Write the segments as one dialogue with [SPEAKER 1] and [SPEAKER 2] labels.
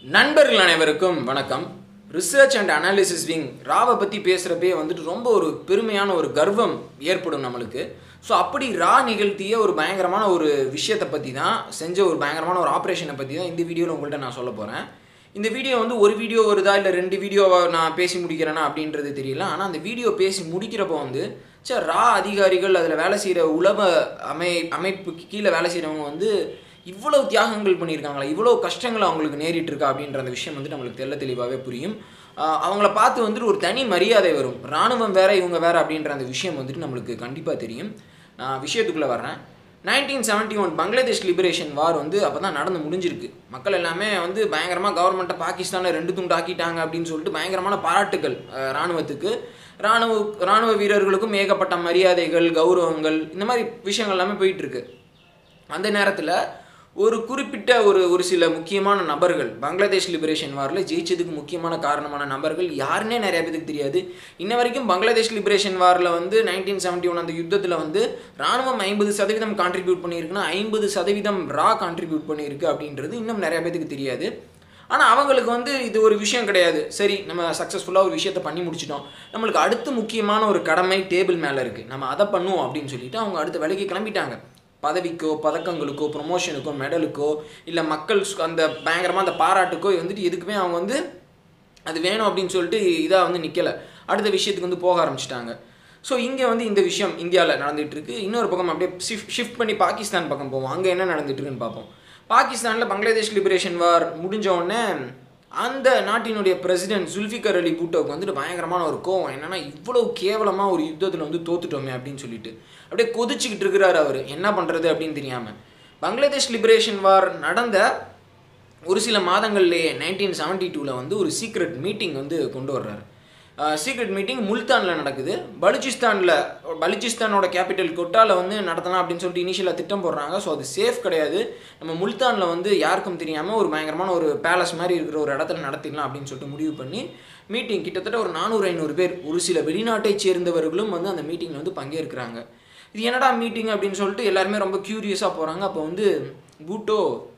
[SPEAKER 1] நண்பர்கள் அனைவருக்கும் வணக்கம் ரிசர்ச் அண்ட் அனாலிசிஸ் விங் ராவை பற்றி பேசுகிறப்பே வந்துட்டு ரொம்ப ஒரு பெருமையான ஒரு கர்வம் ஏற்படும் நம்மளுக்கு ஸோ அப்படி ரா நிகழ்த்திய ஒரு பயங்கரமான ஒரு விஷயத்தை பற்றி தான் செஞ்ச ஒரு பயங்கரமான ஒரு ஆப்ரேஷனை பற்றி தான் இந்த வீடியோவில் உங்கள்கிட்ட நான் சொல்ல போகிறேன் இந்த வீடியோ வந்து ஒரு வீடியோ வருதா இல்லை ரெண்டு வீடியோவை நான் பேசி முடிக்கிறேனா அப்படின்றது தெரியல ஆனால் அந்த வீடியோ பேசி முடிக்கிறப்போ வந்து சரி ரா அதிகாரிகள் அதில் வேலை செய்கிற உளவ அமை அமைப்புக்கு கீழே வேலை செய்கிறவங்க வந்து இவ்வளவு தியாகங்கள் பண்ணியிருக்காங்களா இவ்வளோ கஷ்டங்கள் அவங்களுக்கு நேரிட்டு இருக்கா அப்படின்ற அந்த விஷயம் வந்து நம்மளுக்கு தெள்ள தெளிவாகவே புரியும் ஆஹ் அவங்கள பார்த்து வந்துட்டு ஒரு தனி மரியாதை வரும் ராணுவம் வேற இவங்க வேற அப்படின்ற அந்த விஷயம் வந்துட்டு நம்மளுக்கு கண்டிப்பாக தெரியும் நான் விஷயத்துக்குள்ளே வர்றேன் nineteen seventy one Bangladesh liberation war வந்து அப்போ தான் நடந்து முடிஞ்சிருக்கு மக்கள் எல்லாமே வந்து பயங்கரமாக கவர்மெண்ட்டை பாகிஸ்தானை ரெண்டு துண்டு ஆக்கிட்டாங்க அப்படின்னு சொல்லிட்டு பயங்கரமான பாராட்டுகள் அஹ், ராணுவத்துக்கு ராணுவ ராணுவ வீரர்களுக்கும் ஏகப்பட்ட மரியாதைகள் கௌரவங்கள் இந்த மாதிரி விஷயங்கள் எல்லாமே போயிட்டு இருக்கு அந்த நேரத்தில் ஒரு குறிப்பிட்ட ஒரு ஒரு சில முக்கியமான நபர்கள் பங்களாதேஷ் லிபரேஷன் வாரில் ஜெயிச்சதுக்கு முக்கியமான காரணமான நபர்கள் யாருன்னே நிறைய பேருக்கு தெரியாது இன்ன வரைக்கும் பங்களாதேஷ் லிபரேஷன் வாரில் வந்து நைன்டீன் செவன்ட்டி ஒன் அந்த யுத்தத்தில் வந்து ராணுவம் ஐம்பது சதவீதம் கான்ட்ரிபியூட் பண்ணியிருக்குன்னா ஐம்பது சதவீதம் ரா கான்ட்ரிபியூட் பண்ணியிருக்கு அப்படின்றது இன்னும் நிறைய பேருக்கு தெரியாது ஆனால் அவங்களுக்கு வந்து இது ஒரு விஷயம் கிடையாது சரி நம்ம சக்ஸஸ்ஃபுல்லாக ஒரு விஷயத்தை பண்ணி முடிச்சிட்டோம் நம்மளுக்கு அடுத்து முக்கியமான ஒரு கடமை டேபிள் மேலே இருக்குது நம்ம அதை பண்ணுவோம் அப்படின்னு சொல்லிட்டு அவங்க அடுத்த வேலைக்கு கிளம்பிட்டாங்க பதவிக்கோ பதக்கங்களுக்கோ ப்ரொமோஷனுக்கோ மெடலுக்கோ இல்லை மக்கள் சு- அந்த பயங்கரமாக அந்த பாராட்டுக்கோ வந்துட்டு எதுக்குமே அவங்க வந்து அது வேணும் அப்படின்னு சொல்லிட்டு இதாக வந்து நிற்கலை அடுத்த விஷயத்துக்கு வந்து போக ஆரம்பிச்சிட்டாங்க ஸோ இங்கே வந்து இந்த விஷயம் இந்தியாவில் நடந்துட்டு இருக்கு இன்னொரு பக்கம் அப்படியே ஷிஃப்ட் ஷிஃப்ட் பண்ணி பாகிஸ்தான் பக்கம் போவோம் அங்கே என்ன நடந்துட்டு இருக்குன்னு பார்ப்போம் பாகிஸ்தானில் பங்களாதேஷ் லிபரேஷன் வார் முடிஞ்ச உடனே அந்த நாட்டினுடைய பிரசிடென்ட் ஜுல்ஃபிகர் அலி பூட்டோவுக்கு வந்துட்டு பயங்கரமான ஒரு கோவம் என்னன்னா இவ்வளவு கேவலமாக ஒரு யுத்தத்தில் வந்து தோத்துட்டோமே அப்படின்னு சொல்லிட்டு அப்படியே கொதிச்சுக்கிட்டு இருக்கிறாரு அவர் என்ன பண்ணுறது அப்படின்னு தெரியாமல் பங்களாதேஷ் லிபரேஷன் வார் நடந்த ஒரு சில மாதங்கள்லேயே நைன்டீன் செவன்ட்டி டூவில் வந்து ஒரு சீக்ரெட் மீட்டிங் வந்து கொண்டு வர்றாரு சீக்ரெட் மீட்டிங் முல்தானில் நடக்குது பலுச்சிஸ்தானில் பலுச்சிஸ்தானோட கேபிட்டல் கொட்டாவில் வந்து நடத்தலாம் அப்படின்னு சொல்லிட்டு இனிஷியலாக திட்டம் போடுறாங்க ஸோ அது சேஃப் கிடையாது நம்ம முல்தானில் வந்து யாருக்கும் தெரியாமல் ஒரு பயங்கரமான ஒரு பேலஸ் மாதிரி இருக்கிற ஒரு இடத்துல நடத்திடலாம் அப்படின்னு சொல்லிட்டு முடிவு பண்ணி மீட்டிங் கிட்டத்தட்ட ஒரு நானூறு ஐநூறு பேர் ஒரு சில வெளிநாட்டைச் சேர்ந்தவர்களும் வந்து அந்த மீட்டிங்கில் வந்து பங்கேற்கிறாங்க இது என்னடா மீட்டிங் அப்படின்னு சொல்லிட்டு எல்லாருமே ரொம்ப க்யூரியஸாக போகிறாங்க அப்போ வந்து பூட்டோ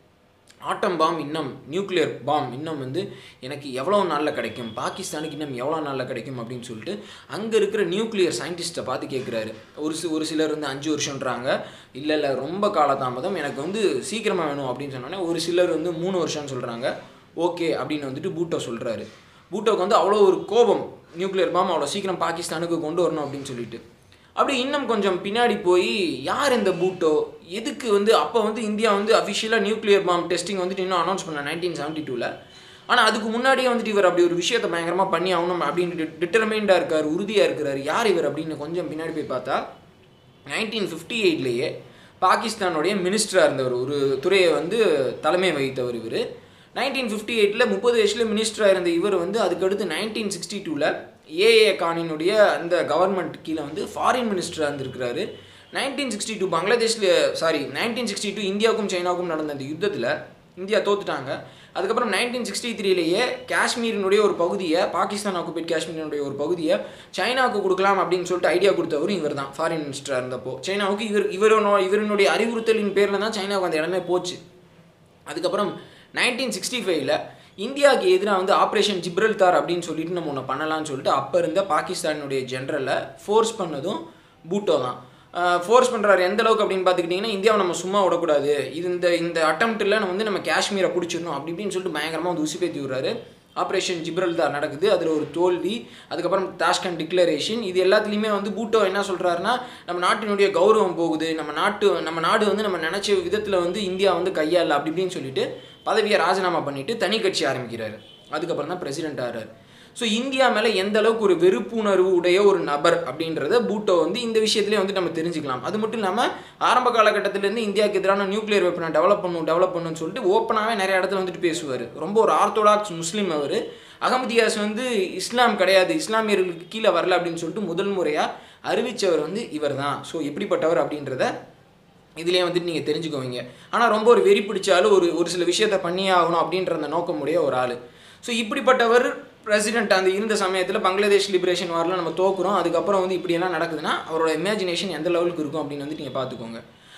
[SPEAKER 1] ஆட்டம் பாம் இன்னும் நியூக்ளியர் பாம் இன்னும் வந்து எனக்கு எவ்வளோ நாளில் கிடைக்கும் பாகிஸ்தானுக்கு இன்னும் எவ்வளோ நாளில் கிடைக்கும் அப்படின்னு சொல்லிட்டு அங்கே இருக்கிற நியூக்ளியர் சயின்டிஸ்ட்டை பார்த்து கேட்குறாரு ஒரு சி ஒரு சிலர் வந்து அஞ்சு வருஷன்றாங்க இல்லை இல்லை ரொம்ப காலதாமதம் எனக்கு வந்து சீக்கிரமாக வேணும் அப்படின்னு சொன்னோன்னே ஒரு சிலர் வந்து மூணு வருஷம்னு சொல்கிறாங்க ஓகே அப்படின்னு வந்துட்டு பூட்டோ சொல்கிறாரு பூட்டோக்கு வந்து அவ்வளோ ஒரு கோபம் நியூக்ளியர் பாம் அவ்வளோ சீக்கிரம் பாகிஸ்தானுக்கு கொண்டு வரணும் அப்படின்னு சொல்லிட்டு அப்படி இன்னும் கொஞ்சம் பின்னாடி போய் யார் இந்த பூட்டோ எதுக்கு வந்து அப்போ வந்து இந்தியா வந்து அஃபிஷியலாக நியூக்ளியர் பாம் டெஸ்டிங் வந்துட்டு இன்னும் அனௌன்ஸ் பண்ண நைன்டீன் செவன்ட்டி டூவில் ஆனால் அதுக்கு முன்னாடியே வந்துட்டு இவர் அப்படி ஒரு விஷயத்தை பயங்கரமாக பண்ணி ஆகணும் அப்படின்னு டிட்டர்மைண்டாக இருக்கார் உறுதியாக இருக்கிறார் யார் இவர் அப்படின்னு கொஞ்சம் பின்னாடி போய் பார்த்தா நைன்டீன் ஃபிஃப்டி எயிட்லேயே பாகிஸ்தானுடைய மினிஸ்டராக இருந்தவர் ஒரு துறையை வந்து தலைமை வகித்தவர் இவர் நைன்டீன் ஃபிஃப்டி எயிட்டில் முப்பது வயசில் மினிஸ்டராக இருந்த இவர் வந்து அதுக்கடுத்து நைன்டீன் சிக்ஸ்டி டூவில் ஏஏ கானினுடைய அந்த கவர்மெண்ட் கீழே வந்து ஃபாரின் மினிஸ்டராக இருந்திருக்கிறாரு நைன்டீன் சிக்ஸ்டி டூ பங்களாதேஷில் சாரி நைன்டீன் சிக்ஸ்டி டூ இந்தியாவுக்கும் சைனாவுக்கும் நடந்த அந்த யுத்தத்தில் இந்தியா தோத்துட்டாங்க அதுக்கப்புறம் நைன்டீன் சிக்ஸ்டி த்ரீலேயே காஷ்மீரினுடைய ஒரு பகுதியை பாகிஸ்தான் ஆக்குபேட் காஷ்மீரினுடைய ஒரு பகுதியை சைனாவுக்கு கொடுக்கலாம் அப்படின்னு சொல்லிட்டு ஐடியா கொடுத்தவரும் இவர் தான் ஃபாரின் மினிஸ்டராக இருந்தப்போ சைனாவுக்கு இவர் இவரோட இவருடைய அறிவுறுத்தலின் பேரில் தான் சைனாவுக்கு அந்த இடமே போச்சு அதுக்கப்புறம் நைன்டீன் சிக்ஸ்டி ஃபைவ்ல இந்தியாவுக்கு எதிராக வந்து ஆப்ரேஷன் ஜிப்ரல்தார் அப்படின்னு சொல்லிட்டு நம்ம ஒன்று பண்ணலாம்னு சொல்லிட்டு அப்போ இருந்த பாகிஸ்தானுடைய ஜென்ரலை ஃபோர்ஸ் பண்ணதும் பூட்டோ தான் ஃபோர்ஸ் பண்ணுறாரு எந்த அளவுக்கு அப்படின்னு பார்த்துக்கிட்டிங்கன்னா இந்தியாவை நம்ம சும்மா விடக்கூடாது இது இந்த இந்த அட்டம்ப்ட்டில் நம்ம வந்து நம்ம காஷ்மீரை பிடிச்சிடணும் அப்படி இப்படின்னு சொல்லிட்டு பயங்கரமாக வந்து உசுப்பேத்தி விடுறாரு ஆப்ரேஷன் ஜிப்ரல்தார் நடக்குது அதில் ஒரு தோல்வி அதுக்கப்புறம் தாஷ்கண்ட் டிக்ளரேஷன் இது எல்லாத்துலேயுமே வந்து பூட்டோ என்ன சொல்கிறாருன்னா நம்ம நாட்டினுடைய கௌரவம் போகுது நம்ம நாட்டு நம்ம நாடு வந்து நம்ம நினச்ச விதத்தில் வந்து இந்தியா வந்து கையாள அப்படி இப்படின்னு சொல்லிட்டு பதவியை ராஜினாமா பண்ணிட்டு தனி கட்சி ஆரம்பிக்கிறாரு அதுக்கப்புறம் தான் பிரசிடென்ட் ஆகிறார் ஸோ இந்தியா மேலே எந்த அளவுக்கு ஒரு வெறுப்புணர்வு உடைய ஒரு நபர் அப்படின்றத பூட்டோ வந்து இந்த விஷயத்துலேயே வந்து நம்ம தெரிஞ்சுக்கலாம் அது மட்டும் இல்லாமல் ஆரம்ப காலகட்டத்திலேருந்து இந்தியாவுக்கு எதிரான நியூக்ளியர் வெப்பனை டெவலப் பண்ணும் டெவலப் பண்ணுன்னு சொல்லிட்டு ஓப்பனாகவே நிறைய இடத்துல வந்துட்டு பேசுவார் ரொம்ப ஒரு ஆர்த்தோடாக்ஸ் முஸ்லீம் அவர் அகமதியாஸ் வந்து இஸ்லாம் கிடையாது இஸ்லாமியர்களுக்கு கீழே வரல அப்படின்னு சொல்லிட்டு முதல் முறையாக அறிவித்தவர் வந்து இவர் தான் ஸோ எப்படிப்பட்டவர் அப்படின்றத இதுலேயே வந்துட்டு நீங்கள் தெரிஞ்சுக்குவீங்க ஆனால் ரொம்ப ஒரு வெறி பிடிச்சாலும் ஒரு ஒரு சில விஷயத்த பண்ணியே ஆகணும் அப்படின்ற அந்த நோக்கமுடைய ஒரு ஆள் ஸோ இப்படிப்பட்டவர் பிரசிடென்ட் அந்த இருந்த சமயத்தில் பங்களாதேஷ் லிபரேஷன் வாரில் நம்ம தோக்குறோம் அதுக்கப்புறம் வந்து இப்படியெல்லாம் நடக்குதுன்னா அவரோட இமேஜினேஷன் எந்த லெவலுக்கு இருக்கும் அப்படின்னு வந்து நீங்கள் பார்த்துக்கோங்க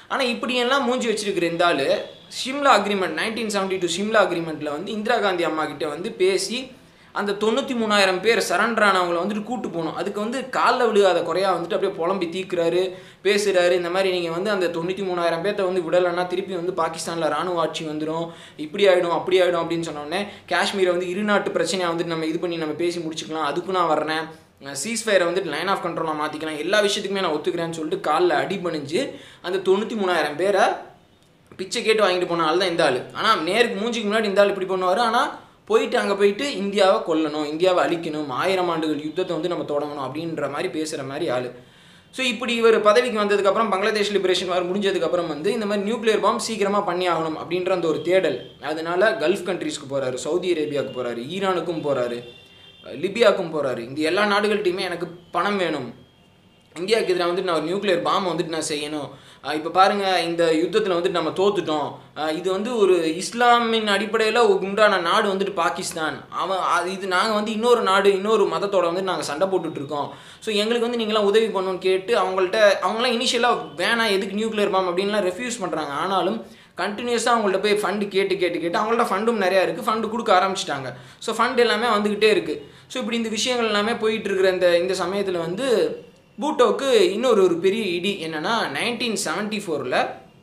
[SPEAKER 1] ஆனால் இப்படியெல்லாம் மூஞ்சி வச்சிருக்கிற இந்த ஆள் Shimla agreement nineteen seventy two Shimla அக்ரிமெண்ட்டில் வந்து இந்திரா காந்தி அம்மா கிட்ட வந்து பேசி அந்த தொண்ணூற்றி மூணாயிரம் பேர் சரண்டர் ஆனவங்களை வந்துட்டு கூட்டு போகணும் அதுக்கு வந்து காலில் விழுகாத குறையா வந்துட்டு அப்படியே புலம்பி தீக்குறாரு பேசுகிறாரு இந்த மாதிரி நீங்கள் வந்து அந்த தொண்ணூற்றி மூணாயிரம் பேர்த்த வந்து விடலைன்னா திருப்பி வந்து பாகிஸ்தானில் ராணுவ ஆட்சி வந்துடும் இப்படி ஆகிடும் அப்படி ஆகிடும் அப்படின்னு சொன்னோடனே காஷ்மீரை வந்து இரு நாட்டு பிரச்சனையை வந்துட்டு நம்ம இது பண்ணி நம்ம பேசி முடிச்சுக்கலாம் அதுக்கும் நான் வரேன் சீஸ்ஃபயரை வந்துட்டு லைன் ஆஃப் கண்ட்ரோலாக மாற்றிக்கலாம் எல்லா விஷயத்துக்குமே நான் ஒத்துக்கிறேன்னு சொல்லிட்டு காலில் அடி பணிஞ்சு அந்த தொண்ணூற்றி மூணாயிரம் பேரை பிச்சை கேட்டு வாங்கிட்டு போன ஆள் தான் இந்த ஆள் ஆனால் நேருக்கு மூஞ்சிக்கு முன்னாடி இந்த ஆள் இப்படி பண்ணுவார் ஆனால் போயிட்டு அங்கே போயிட்டு இந்தியாவை கொல்லணும் இந்தியாவை அழிக்கணும் ஆயிரம் ஆண்டுகள் யுத்தத்தை வந்து நம்ம தொடங்கணும் அப்படின்ற மாதிரி பேசுகிற மாதிரி ஆள் ஸோ இப்படி இவர் பதவிக்கு வந்ததுக்கப்புறம் பங்களாதேஷ் லிபரேஷன் வார் முடிஞ்சதுக்கப்புறம் வந்து இந்த மாதிரி நியூக்ளியர் பாம் சீக்கிரமாக பண்ணி ஆகணும் அப்படின்ற அந்த ஒரு தேடல் அதனால கல்ஃப் கண்ட்ரீஸ்க்கு போகிறாரு சவுதி அரேபியாவுக்கு போகிறாரு ஈரானுக்கும் போகிறாரு லிபியாவுக்கும் போகிறாரு இந்த எல்லா நாடுகள்கிட்டையுமே எனக்கு பணம் வேணும் இந்தியாவுக்கு எதிராக வந்துட்டு நான் ஒரு நியூக்ளியர் பாம் வந்துட்டு நான் செய்யணும் இப்போ பாருங்கள் இந்த யுத்தத்தில் வந்துட்டு நம்ம தோத்துட்டோம் அஹ் இது வந்து ஒரு இஸ்லாமின் அடிப்படையில் உண்டான நாடு வந்துட்டு பாகிஸ்தான் அவன் அது இது நாங்கள் வந்து இன்னொரு நாடு இன்னொரு மதத்தோட வந்து நாங்கள் சண்டை போட்டுட்டு இருக்கோம் ஸோ எங்களுக்கு வந்து நீங்களாம் உதவி பண்ணணும்னு கேட்டு அவங்கள்ட்ட அவங்களாம் இனிஷியலாக வேணாம் எதுக்கு நியூக்ளியர் பாம் அப்படின்லாம் ரெஃப்யூஸ் பண்ணுறாங்க ஆனாலும் கண்டினியூஸாக அவங்கள்ட்ட போய் ஃபண்டு கேட்டு கேட்டு கேட்டு அவங்கள்ட்ட ஃபண்டும் நிறையா இருக்குது ஃபண்டு கொடுக்க ஆரம்பிச்சிட்டாங்க ஸோ ஃபண்ட் எல்லாமே வந்துக்கிட்டே இருக்குது ஸோ இப்படி இந்த விஷயங்கள் எல்லாமே போயிட்டு இருக்கிற இந்த இந்த சமயத்தில் வந்து பூட்டோவுக்கு இன்னொரு ஒரு பெரிய இடி என்னென்னா நைன்டீன் செவன்ட்டி ஃபோரில்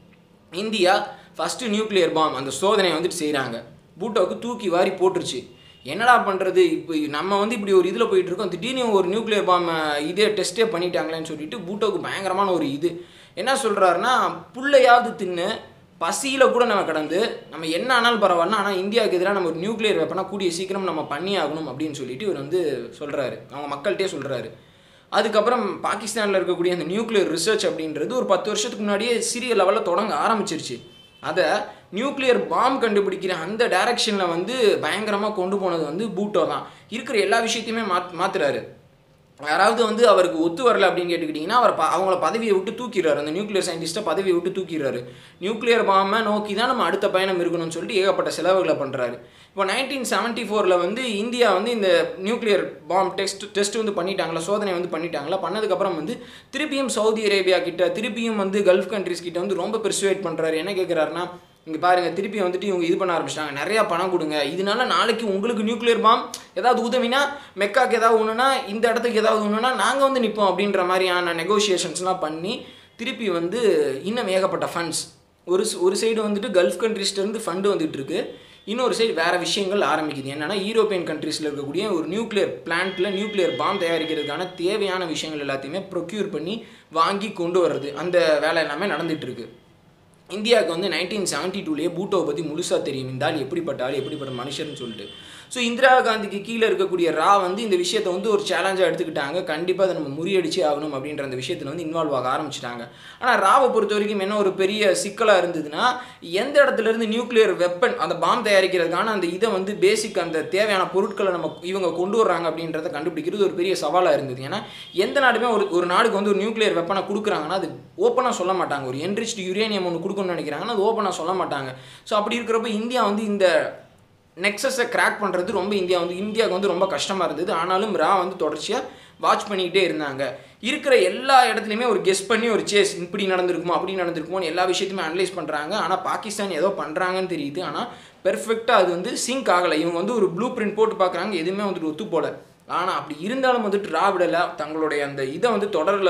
[SPEAKER 1] இந்தியா ஃபஸ்ட்டு நியூக்ளியர் பாம் அந்த சோதனையை வந்துட்டு செய்கிறாங்க பூட்டோவுக்கு தூக்கி வாரி போட்டுருச்சு என்னடா பண்ணுறது இப்போ நம்ம வந்து இப்படி ஒரு இதில் போயிட்டு இருக்கோம் திடீர்னு ஒரு நியூக்ளியர் பாம் இதே டெஸ்ட்டே பண்ணிட்டாங்களேன்னு சொல்லிட்டு பூட்டோவுக்கு பயங்கரமான ஒரு இது என்ன சொல்கிறாருன்னா புள்ளையாவது தின்னு பசியில் கூட நம்ம கடந்து நம்ம என்ன ஆனாலும் பரவாயில்ல ஆனால் இந்தியாவுக்கு எதிராக நம்ம ஒரு நியூக்ளியர் வெப்பனா கூடிய சீக்கிரம் நம்ம பண்ணி ஆகணும் அப்படின்னு சொல்லிட்டு இவர் வந்து சொல்கிறாரு அவங்க மக்கள்கிட்டே சொல்கிறாரு அதுக்கப்புறம் பாகிஸ்தானில் இருக்கக்கூடிய அந்த நியூக்ளியர் ரிசர்ச் அப்படின்றது ஒரு பத்து வருஷத்துக்கு முன்னாடியே சிறிய லெவலில் தொடங்க ஆரம்பிச்சிருச்சு அதை நியூக்ளியர் பாம் கண்டுபிடிக்கிற அந்த டைரக்ஷனில் வந்து பயங்கரமாக கொண்டு போனது வந்து பூட்டோ தான் இருக்கிற எல்லா விஷயத்தையுமே மாத் மாத்துறாரு யாராவது வந்து அவருக்கு ஒத்து வரல அப்படின்னு கேட்டுக்கிட்டிங்கன்னா அவர் ப- அவங்கள பதவியை விட்டு தூக்கிடுறாரு அந்த நியூக்ளியர் சயின்டிஸ்ட்டை பதவியை விட்டு தூக்கிடுறாரு நியூக்ளியர் பாமை நோக்கி தான் நம்ம அடுத்த பயணம் இருக்கணும்னு சொல்லிட்டு ஏகப்பட்ட செலவுகளை பண்ணுறாரு இப்போ நைன்டீன் செவன்ட்டி ஃபோரில் வந்து இந்தியா வந்து இந்த நியூக்ளியர் பாம் டெஸ்ட் டெஸ்ட் வந்து பண்ணிட்டாங்களா சோதனை வந்து பண்ணிட்டாங்களா பண்ணதுக்கப்புறம் வந்து திருப்பியும் சவுதி அரேபியா கிட்ட திருப்பியும் வந்து கல்ஃப் கண்ட்ரிஸ் கிட்ட வந்து ரொம்ப பெர்சுவேட் பண்ணுறாரு என்ன கேட்குறாருன்னா இங்கே பாருங்க திருப்பி வந்துட்டு இவங்க இது பண்ண ஆரம்பிச்சிட்டாங்க நிறையா பணம் கொடுங்க இதனால நாளைக்கு உங்களுக்கு நியூக்ளியர் பாம் ஏதாவது உதவினா மெக்காக்கு ஏதாவது ஒன்றுனா இந்த இடத்துக்கு ஏதாவது ஒன்றுனா நாங்கள் வந்து நிற்போம் அப்படின்ற மாதிரியான நெகோசியேஷன்ஸ்லாம் பண்ணி திருப்பி வந்து இன்னும் ஏகப்பட்ட ஃபண்ட்ஸ் ஒரு ஸ்- ஒரு சைடு வந்துட்டு கல்ஃப் கண்ட்ரிஸ்லேருந்து ஃபண்டு வந்துட்டு இருக்கு இன்னொரு சைடு வேறு விஷயங்கள் ஆரம்பிக்குது என்னன்னா யூரோப்பியன் கண்ட்ரீஸில் இருக்கக்கூடிய ஒரு நியூக்ளியர் பிளான்ட்டில் நியூக்ளியர் பாம் தயாரிக்கிறதுக்கான தேவையான விஷயங்கள் எல்லாத்தையுமே ப்ரொக்யூர் பண்ணி வாங்கி கொண்டு வர்றது அந்த வேலை எல்லாமே நடந்துட்டு இருக்கு இந்தியாவுக்கு வந்து நைன்டீன் செவன்ட்டி டூலேயே பூட்டோவை பற்றி முழுசாக தெரியும் இந்த ஆள் எப்படிப்பட்ட ஆள் எப்படிப்பட்ட மனுஷர்னு சொல்லிட்டு ஸோ இந்திரா காந்திக்கு கீழே இருக்கக்கூடிய ரா வந்து இந்த விஷயத்தை வந்து ஒரு சேலஞ்சாக எடுத்துக்கிட்டாங்க கண்டிப்பாக அதை நம்ம முறியடிச்சே ஆகணும் அப்படின்ற அந்த விஷயத்தில் வந்து இன்வால்வ் ஆக ஆரம்பிச்சிட்டாங்க ஆனால் ராவை பொறுத்த வரைக்கும் என்ன ஒரு பெரிய சிக்கலாக இருந்ததுன்னா எந்த இடத்துல இருந்து நியூக்ளியர் வெப்பன் அந்த பாம் தயாரிக்கிறதுக்கான அந்த இதை வந்து பேசிக் அந்த தேவையான பொருட்களை நம்ம இவங்க கொண்டு வர்றாங்க அப்படின்றத கண்டுபிடிக்கிறது ஒரு பெரிய சவாலாக இருந்தது ஏன்னா எந்த நாடுமே ஒரு ஒரு நாடுக்கு வந்து ஒரு நியூக்ளியர் வெப்பனை கொடுக்குறாங்கன்னா அது ஓப்பனாக சொல்ல மாட்டாங்க ஒரு என்ரிச்டு யுரேனியம் ஒன்று கொடுக்கணும்னு நினைக்கிறாங்கன்னா அது ஓப்பனாக சொல்ல மாட்டாங்க ஸோ அப்படி இருக்கிறப்ப இந்தியா வந்து இந்த நெக்ஸஸை கிராக் பண்ணுறது ரொம்ப இந்தியா வந்து இந்தியாவுக்கு வந்து ரொம்ப கஷ்டமாக இருந்தது ஆனாலும் ரா வந்து தொடர்ச்சியாக வாட்ச் பண்ணிக்கிட்டே இருந்தாங்க இருக்கிற எல்லா இடத்துலையுமே ஒரு கெஸ் பண்ணி ஒரு சேஸ் இப்படி நடந்திருக்குமோ அப்படி நடந்திருக்குமோன்னு எல்லா விஷயத்தையுமே அனலைஸ் பண்ணுறாங்க ஆனால் பாகிஸ்தான் ஏதோ பண்ணுறாங்கன்னு தெரியுது ஆனால் பெர்ஃபெக்டாக அது வந்து சிங்க் ஆகலை இவங்க வந்து ஒரு ப்ளூ பிரிண்ட் போட்டு பார்க்குறாங்க எதுவுமே வந்துட்டு ஒத்து போல ஆனால் அப்படி இருந்தாலும் வந்துட்டு ராவிடலை தங்களுடைய அந்த இதை வந்து தொடரில்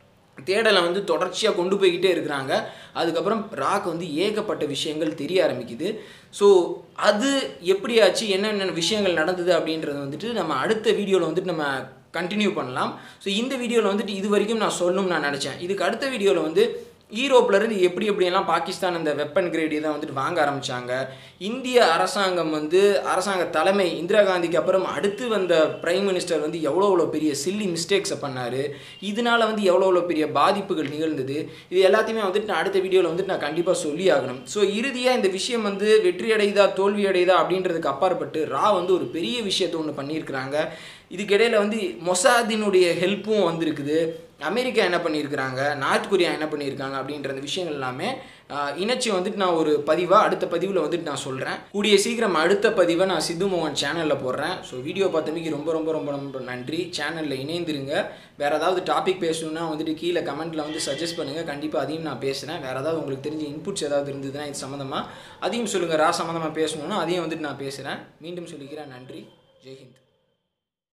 [SPEAKER 1] தேடலை வந்து தொடர்ச்சியாக கொண்டு போய்கிட்டே இருக்கிறாங்க அதுக்கப்புறம் ராக் வந்து ஏகப்பட்ட விஷயங்கள் தெரிய ஆரம்பிக்குது ஸோ அது எப்படியாச்சு என்னென்ன விஷயங்கள் நடந்தது அப்படின்றது வந்துட்டு நம்ம அடுத்த வீடியோவில் வந்துட்டு நம்ம கண்டினியூ பண்ணலாம் ஸோ இந்த வீடியோவில் வந்துட்டு இது வரைக்கும் நான் சொல்லணும்னு நான் நினச்சேன் இதுக்கு அடுத்த வீடியோவில் வந்து ஈரோப்ல இருந்து எப்படி எப்படியெல்லாம் பாகிஸ்தான் அந்த வெப்பன் கிரேட் இதை வந்துட்டு வாங்க ஆரம்பிச்சாங்க இந்திய அரசாங்கம் வந்து அரசாங்க தலைமை இந்திரா காந்திக்கு அப்புறம் அடுத்து வந்த பிரைம் மினிஸ்டர் வந்து எவ்வளோ எவ்வளோ பெரிய சில்லி மிஸ்டேக்ஸை பண்ணார் இதனால வந்து எவ்வளோ எவ்வளோ பெரிய பாதிப்புகள் நிகழ்ந்தது இது எல்லாத்தையுமே வந்துட்டு நான் அடுத்த வீடியோவில் வந்துட்டு நான் கண்டிப்பாக சொல்லி ஆகணும் ஸோ இறுதியாக இந்த விஷயம் வந்து வெற்றி அடையுதா தோல்வி அடையுதா அப்படின்றதுக்கு அப்பாற்பட்டு ரா வந்து ஒரு பெரிய விஷயத்தை ஒன்று பண்ணியிருக்கிறாங்க இதுக்கிடையில் வந்து மொசாதினுடைய ஹெல்ப்பும் வந்திருக்குது அமெரிக்கா என்ன பண்ணியிருக்கிறாங்க நார்த் கொரியா என்ன பண்ணியிருக்காங்க அப்படின்ற அந்த விஷயங்கள் எல்லாமே ஆஹ், இணைச்சி வந்துட்டு நான் ஒரு பதிவாக அடுத்த பதிவில் வந்துட்டு நான் சொல்கிறேன் கூடிய சீக்கிரம் அடுத்த பதிவை நான் சித்து மோகன் சேனலில் போடுறேன் ஸோ வீடியோ பார்த்தமைக்கு ரொம்ப ரொம்ப ரொம்ப ரொம்ப நன்றி சேனலில் இணைந்திருங்க வேறு ஏதாவது டாபிக் பேசணும்னா வந்துட்டு கீழே கமெண்ட்டில் வந்து சஜஸ்ட் பண்ணுங்கள் கண்டிப்பாக அதையும் நான் பேசுகிறேன் வேறு ஏதாவது உங்களுக்கு தெரிஞ்ச இன்புட்ஸ் ஏதாவது இருந்ததுன்னா இது சம்மந்தமாக அதையும் சொல்லுங்கள் ரா சம்மந்தமாக பேசணும்னா அதையும் வந்துட்டு நான் பேசுகிறேன் மீண்டும் சொல்லிக்கிறேன் நன்றி ஜெய்ஹிந்த்